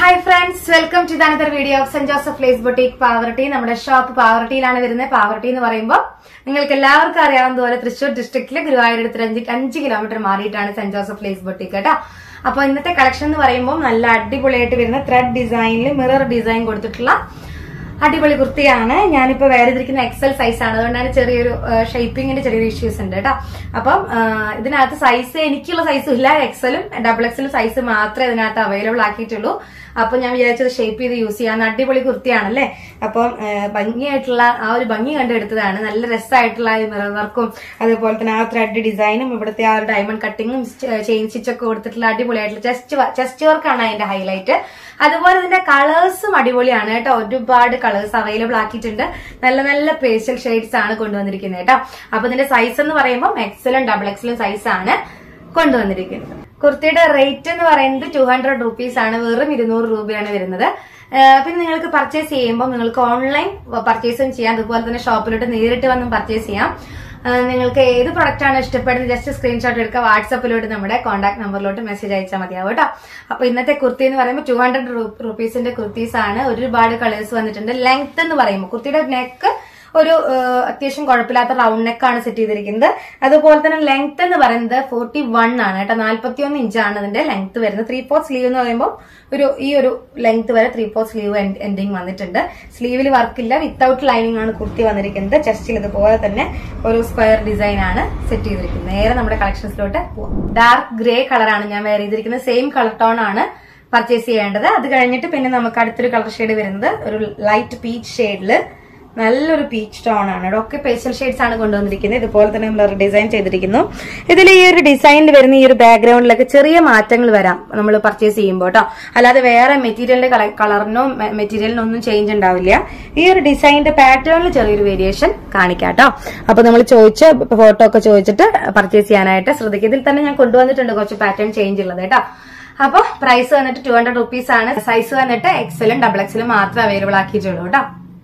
hi friends welcome to another video of saint Joseph lace boutique Pavaratty നമ്മുടെ shop പാവർട്ടിയിലാണ് വരുന്നത് പാവർട്ടി എന്ന് പറയുമ്പോൾ നിങ്ങൾക്ക് എല്ലാവർക്കും അറിയാവുന്ന പോലെ തൃശ്ശൂർ ഡിസ്ട്രിക്റ്റിലെ ഗുരുവായൂരത്തിന് അഞ്ച് അഞ്ച് കിലോമീറ്റർ മാറിയിട്ടാണ് സെന്റ് ജോസഫ് ലേസ് ബൊട്ടീക് കേട്ടോ അപ്പൊ ഇന്നത്തെ കളക്ഷൻ എന്ന് പറയുമ്പോൾ നല്ല അടിപൊളിയായിട്ട് വരുന്ന ത്രെഡ് ഡിസൈനിൽ മിറർ ഡിസൈൻ കൊടുത്തിട്ടുള്ള അടിപൊളി കുർത്തിയാണ് ഞാനിപ്പോ വേറെ ഇതിരിക്കുന്ന എക്സൽ സൈസ് ആണ് അതുകൊണ്ടാണ് ചെറിയൊരു ഷേപ്പിങ്ങിന്റെ ചെറിയൊരു ഇഷ്യൂസ് ഉണ്ട് കേട്ടോ അപ്പം ആ, ഇതിനകത്ത് സൈസ് എനിക്കുള്ള സൈസും ഇല്ല എക്സലും ഡബിൾ എക്സലും സൈസ് മാത്രമേ ഇതിനകത്ത് അവൈലബിൾ ആക്കിയിട്ടുള്ളൂ അപ്പൊ ഞാൻ വിചാരിച്ചത് ഷേപ്പ് ചെയ്ത് യൂസ് ചെയ്യാൻ അടിപൊളി കുർത്തിയാണല്ലേ അപ്പം ആ, ഭംഗിയായിട്ടുള്ള ആ ഒരു ഭംഗി കണ്ടെടുത്തതാണ് നല്ല രസമായിട്ടുള്ള ഈ മിറർ വർക്കും അതുപോലെ തന്നെ ആ ത്രെഡ് ഡിസൈനും ഇവിടുത്തെ ആ ഒരു ഡയമണ്ട് കട്ടിങ്ങും ചെയിൻ സ്റ്റിച്ചൊക്കെ കൊടുത്തിട്ടുള്ള അടിപൊളിയായിട്ടുള്ള ചെസ്റ്റ് ചെസ്റ്റ് വർക്കാണ് അതിന്റെ ഹൈലൈറ്റ് അതുപോലെ ഇതിന്റെ കളേഴ്സും അടിപൊളിയാണ് കേട്ടോ ഒരുപാട് കളേഴ്സ് അവൈലബിൾ ആക്കിയിട്ടുണ്ട് നല്ല നല്ല പേസ്റ്റൽ ഷെയ്ഡ്സ് ആണ് കൊണ്ടുവന്നിരിക്കുന്നത് കേട്ടോ അപ്പൊ ഇതിന്റെ സൈസ് എന്ന് പറയുമ്പോൾ എക്സലും ഡബിൾ എക്സലും സൈസ് ആണ് കൊണ്ടുവന്നിരിക്കുന്നത് കുർത്തിയുടെ റേറ്റ് എന്ന് പറയുന്നത് ടു ഹൺഡ്രഡ് റുപ്പീസ് ആണ് വെറും ഇരുന്നൂറ് രൂപയാണ് വരുന്നത് ആ, പിന്നെ നിങ്ങൾക്ക് പർച്ചേസ് ചെയ്യുമ്പോൾ നിങ്ങൾക്ക് ഓൺലൈൻ പർച്ചേസും ചെയ്യാം അതുപോലെ തന്നെ ഷോപ്പിലോട്ട് നേരിട്ട് വന്നും പർച്ചേസ് ചെയ്യാം ആ, നിങ്ങൾക്ക് ഏത് പ്രൊഡക്റ്റ് ആണ് ഇഷ്ടപ്പെടുന്നത് ജസ്റ്റ് സ്ക്രീൻഷോട്ട് എടുക്കുക വാട്സപ്പിലോട്ട് നമ്മുടെ കോൺടാക്ട് നമ്പറിലോട്ട് മെസ്സേജ് അയച്ചാൽ മതിയാവും കേട്ടോ അപ്പൊ ഇന്നത്തെ കുർത്തി എന്ന് പറയുമ്പോൾ ടു ഹൺഡ്രഡ് റുപ്പീസിന്റെ കുർത്തീസ് ആണ് ഒരുപാട് കളേഴ്സ് വന്നിട്ടുണ്ട് ലെങ്ത് എന്ന് പറയുമ്പോൾ കുർത്തിയുടെ നെക്ക് ഒരു ആ, അത്യാവശ്യം കുഴപ്പമില്ലാത്ത റൗണ്ട് നെക്കാണ് സെറ്റ് ചെയ്തിരിക്കുന്നത് അതുപോലെ തന്നെ ലെങ്ത് എന്ന് പറയുന്നത് ഫോർട്ടി വൺ ആണ് കേട്ടോ നാല്പത്തി ഒന്ന് ഇഞ്ചാണ് ഇതിന്റെ ലെങ്ത് വരുന്നത് ത്രീ ഫോർ സ്ലീവ് എന്ന് പറയുമ്പോൾ ഒരു ഈ ഒരു ലെങ്ത് വരെ ത്രീ ഫോർ സ്ലീവ് എൻഡിങ് വന്നിട്ടുണ്ട് സ്ലീവിൽ വർക്കില്ല വിത്തൗട്ട് ലൈനിങ് ആണ് കുർത്തി വന്നിരിക്കുന്നത് ചെസ്റ്റിൽ ഇതുപോലെ തന്നെ ഒരു സ്ക്വയർ ഡിസൈൻ ആണ് സെറ്റ് ചെയ്തിരിക്കുന്നത് നേരെ നമ്മുടെ കളക്ഷൻസിലോട്ട് പോവാം ഡാർക്ക് ഗ്രേ കളറാണ് ഞാൻ വേറെ ചെയ്തിരിക്കുന്നത് സെയിം കളർ ടോൺ ആണ് പർച്ചേസ് ചെയ്യേണ്ടത് അത് കഴിഞ്ഞിട്ട് പിന്നെ നമുക്ക് അടുത്തൊരു കളർ ഷെയ്ഡ് വരുന്നത് ഒരു ലൈറ്റ് പീച്ച് ഷെയ്ഡില് നല്ലൊരു പീച്ച് ടോൺ ആണ് ഇവിടെ ഒക്കെ പേസ്റ്റൽ ഷെയ്ഡ്സ് ആണ് കൊണ്ടുവന്നിരിക്കുന്നത് ഇതുപോലെ തന്നെ നമ്മൾ ഡിസൈൻ ചെയ്തിരിക്കുന്നു ഇതിൽ ഈ ഒരു ഡിസൈനിൽ വരുന്ന ഈ ഒരു ബാക്ക്ഗ്രൗണ്ടിലൊക്കെ ചെറിയ മാറ്റങ്ങൾ വരാം നമ്മൾ പർച്ചേസ് ചെയ്യുമ്പോൾ കേട്ടോ അല്ലാതെ വേറെ മെറ്റീരിയലിന്റെ കളറിനോ മെറ്റീരിയലിനോ ഒന്നും ചേഞ്ച് ഉണ്ടാവില്ല ഈ ഒരു ഡിസൈനിന്റെ പാറ്റേണിൽ ചെറിയൊരു വേരിയേഷൻ കാണിക്കാം കേട്ടോ അപ്പൊ നമ്മൾ ചോദിച്ച് ഫോട്ടോ ഒക്കെ ചോദിച്ചിട്ട് പർച്ചേസ് ചെയ്യാനായിട്ട് ശ്രദ്ധിക്കുക ഇതിൽ തന്നെ ഞാൻ കൊണ്ടുവന്നിട്ടുണ്ട് കുറച്ച് പാറ്റേൺ ചേഞ്ച് ഉള്ളത് കേട്ടോ അപ്പൊ പ്രൈസ് വന്നിട്ട് ടു ഹൺഡ്രഡ് റുപ്പീസ് ആണ് സൈസ് വന്നിട്ട് എക്സലും ഡബിൾ എക്സലും മാത്രമേ അവൈലബിൾ ആക്കിയിട്ടുള്ളൂ കേട്ടോ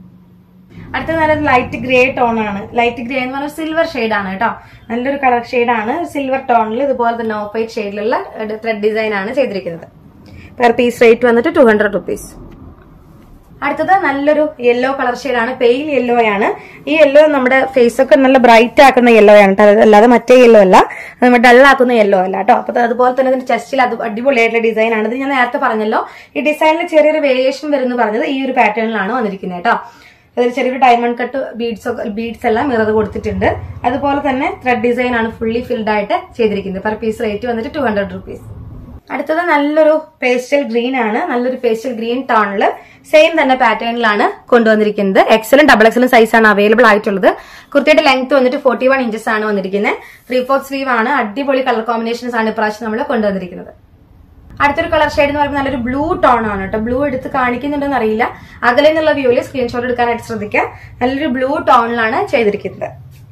അടുത്ത നല്ലൊരു ലൈറ്റ് ഗ്രേ ടോൺ ആണ് ലൈറ്റ് ഗ്രേ എന്ന് പറഞ്ഞാൽ സിൽവർ ഷെയ്ഡ് ആണ് കേട്ടോ നല്ലൊരു കളർ ഷെയ്ഡ് ആണ് സിൽവർ ടോണിൽ ഇതുപോലെ തന്നെ ഓഫ് വൈറ്റ് ഷെയ്ഡിലുള്ള ത്രെഡ് ഡിസൈൻ ആണ് ചെയ്തിരിക്കുന്നത് പെർ പീസ് റേറ്റ് വന്നിട്ട് ടു ഹൺഡ്രഡ് റുപ്പീസ് അടുത്തത് നല്ലൊരു യെല്ലോ കളർ ആണ് പെയിൽ യെല്ലോ ആണ് ഈ യെല്ലോ നമ്മുടെ ഫേസ് ഒക്കെ നല്ല ബ്രൈറ്റ് ആക്കുന്ന യെല്ലോ ആണ് കേട്ടോ അല്ലാതെ മറ്റേ യെല്ലോ അല്ല നമ്മൾ ഡൾ ആക്കുന്ന യെല്ലോ അല്ല കേട്ടോ അപ്പൊ അതുപോലെ തന്നെ ഇതിന്റെ ചെസ്റ്റിൽ അത് അടിപൊളിയായിട്ടുള്ള ഡിസൈൻ ആണ് ഇത് ഞാൻ നേരത്തെ പറഞ്ഞല്ലോ ഈ ഡിസൈനിൽ ചെറിയൊരു വേരിയേഷൻ വരുന്നു പറഞ്ഞത് ഈ ഒരു പാറ്റേണിലാണ് വന്നിരിക്കുന്നത് കേട്ടോ അതിൽ ചെറിയൊരു ഡയമണ്ട് കട്ട് ബീഡ്സ് ഒക്കെ ബീഡ്സ് എല്ലാം മിറർ കൊടുത്തിട്ടുണ്ട് അതുപോലെ തന്നെ ത്രെഡ് ഡിസൈൻ ആണ് ഫുള്ളി ഫിൽഡ് ആയിട്ട് ചെയ്തിരിക്കുന്നത് പെർ പീസ് റേറ്റ് വന്നിട്ട് ടു ഹൺഡ്രഡ് റുപ്പീസ് അടുത്തത് നല്ലൊരു പേസ്റ്റൽ ഗ്രീൻ ആണ് നല്ലൊരു പേസ്റ്റൽ ഗ്രീൻ ടോണില് സെയിം തന്നെ പാറ്റേണിലാണ് കൊണ്ടുവന്നിരിക്കുന്നത് എക്സലും ഡബിൾ എക്സലും സൈസ് ആണ് അവൈലബിൾ ആയിട്ടുള്ളത് കുർത്തിയുടെ ലെങ്ത് വന്നിട്ട് ഫോർട്ടി വൺ ഇഞ്ചസ് ആണ് വന്നിരിക്കുന്നത് ത്രീ ഫോർത്ത് സ്ലീവ് ആണ് അടിപൊളി കളർ കോമ്പിനേഷൻസ് ആണ് ഇപ്രാവശ്യം നമ്മൾ കൊണ്ടുവന്നിരിക്കുന്നത് അടുത്തൊരു കളർ ഷെയ്ഡ് എന്ന് പറയുമ്പോൾ നല്ലൊരു ബ്ലൂ ടോൺ ആണ് കേട്ടോ ബ്ലൂ എടുത്ത് കാണിക്കുന്നുണ്ടെന്ന് അറിയില്ല അകലെ നിന്നുള്ള വ്യൂവിൽ സ്ക്രീൻഷോട്ട് എടുക്കാനായിട്ട് ശ്രദ്ധിക്കുക നല്ലൊരു ബ്ലൂ ടോണിലാണ് ചെയ്തിരിക്കുന്നത്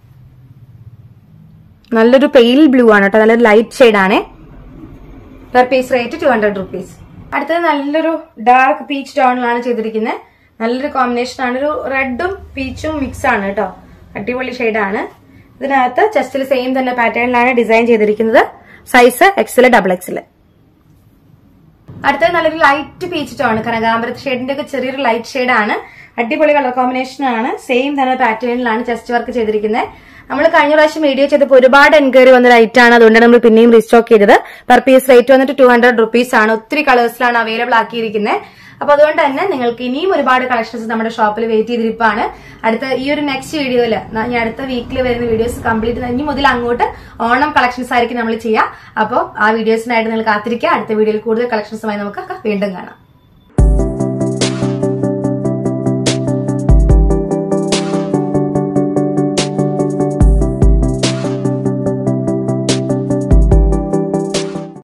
നല്ലൊരു പെയിൽ ബ്ലൂ ആണ് കേട്ടോ നല്ലൊരു ലൈറ്റ് ഷെയ്ഡ് ആണ് per piece rate two hundred rupees അടുത്തത് നല്ലൊരു ഡാർക്ക് പീച്ച് ടോണിലാണ് ചെയ്തിരിക്കുന്നത് നല്ലൊരു കോമ്പിനേഷൻ ആണ് ഒരു റെഡും പീച്ചും മിക്സ് ആണ് കേട്ടോ അടിപൊളി ഷെയ്ഡാണ് ഇതിനകത്ത് ചെസ്റ്റിൽ സെയിം തന്നെ പാറ്റേണിലാണ് ഡിസൈൻ ചെയ്തിരിക്കുന്നത് സൈസ് എക്സല് ഡബിൾ എക്സല് അടുത്തത് നല്ലൊരു ലൈറ്റ് പീച്ച് ടോൺ കനകാമ്പരത്ത് ഷെയ്ഡിന്റെ ഒക്കെ ചെറിയൊരു ലൈറ്റ് ഷെയ്ഡാണ് അടിപൊളി കളർ കോമ്പിനേഷൻ ആണ് സെയിം തന്നെ പാറ്റേണിലാണ് ചെസ്റ്റ് വർക്ക് ചെയ്തിരിക്കുന്നത് നമ്മൾ കഴിഞ്ഞ പ്രാവശ്യം വീഡിയോ ചെയ്തപ്പോൾ ഒരുപാട് എൻക്വയറി വന്ന ലൈറ്റ് ആണ് അതുകൊണ്ടാണ് നമ്മൾ പിന്നെയും റീസ്റ്റോക്ക് ചെയ്തത് പെർ പീസ് റേറ്റ് വന്നിട്ട് ടു ഹൺഡ്രഡ് റുപ്പീസ് ആണ് ഒത്തിരി കളേഴ്സിലാണ് അവൈലബിൾ ആക്കിയിരിക്കുന്നത് അപ്പൊ അതുകൊണ്ട് തന്നെ നിങ്ങൾക്ക് ഇനിയും ഒരുപാട് കളക്ഷൻസ് നമ്മുടെ ഷോപ്പിൽ വെയിറ്റ് ചെയ്തിരിപ്പാണ് അടുത്ത ഈ ഒരു നെക്സ്റ്റ് വീഡിയോയിൽ ഞാൻ അടുത്ത വീക്കിൽ വരുന്ന വീഡിയോസ് കംപ്ലീറ്റ് ഇനി മുതൽ അങ്ങോട്ട് ഓണം കളക്ഷൻസ് ആയിരിക്കും നമ്മൾ ചെയ്യുക അപ്പോൾ ആ വീഡിയോസിനായിട്ട് നിങ്ങൾ കാത്തിരിക്കുക അടുത്ത വീഡിയോയിൽ കൂടുതൽ കളക്ഷൻസുമായി നമുക്ക് വീണ്ടും കാണാം